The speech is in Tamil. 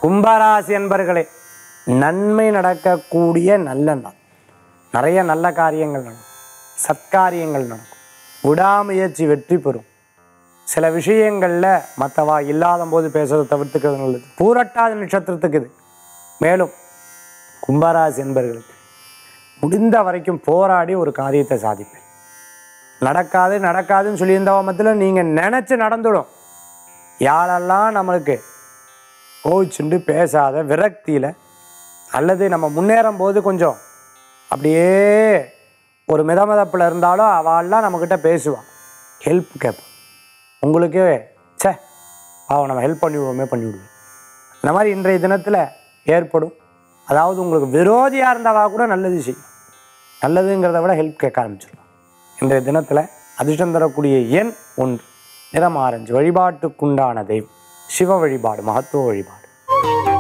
கும்பராசி என்பர்களே நன்மை நடக்கக்கூடிய நல்ல நாள் நிறைய நல்ல காரியங்கள் நடக்கும் சத்காரியங்கள் நடக்கும் விடாமுயற்சி வெற்றி பெறும் சில விஷயங்களில் மற்றவா இல்லாத போது பேசுறதை தவிர்த்துக்கிறது நல்லது பூரட்டாதி நட்சத்திரத்துக்கு இது மேலும் கும்பராசி என்பர்களுக்கு முடிந்த வரைக்கும் போராடி ஒரு காரியத்தை சாதிப்பேன் நடக்காது நடக்காதுன்னு சொல்லியிருந்தவ மத்தியில் நீங்கள் நினச்சி நடந்துடும் யாரெல்லாம் நம்மளுக்கு கோவிச்சுண்டு பேசாத விரக்தியில் அல்லது நம்ம முன்னேறும் போது கொஞ்சம் அப்படியே ஒரு மிதமதப்பில் இருந்தாலும் அவள்லாம் நம்மக்கிட்ட பேசுவாள் ஹெல்ப் கேட்பான் உங்களுக்கே ச்சே பாவம் நம்ம ஹெல்ப் பண்ணி விடுவோமே பண்ணி விடுவேன் இந்த மாதிரி இன்றைய தினத்தில் ஏற்படும் அதாவது உங்களுக்கு விரோதியாக இருந்தவா கூட நல்லது செய்யும் நல்லதுங்கிறத விட ஹெல்ப் கேட்க ஆரம்பிச்சிடும் இன்றைய தினத்தில் அதிர்ஷ்டம் தரக்கூடிய எண் ஒன்று நிறம் ஆரஞ்சு வழிபாட்டுக்குண்டான தெய்வம் சிவ வழிபாடு மகத்துவ வழிபாடு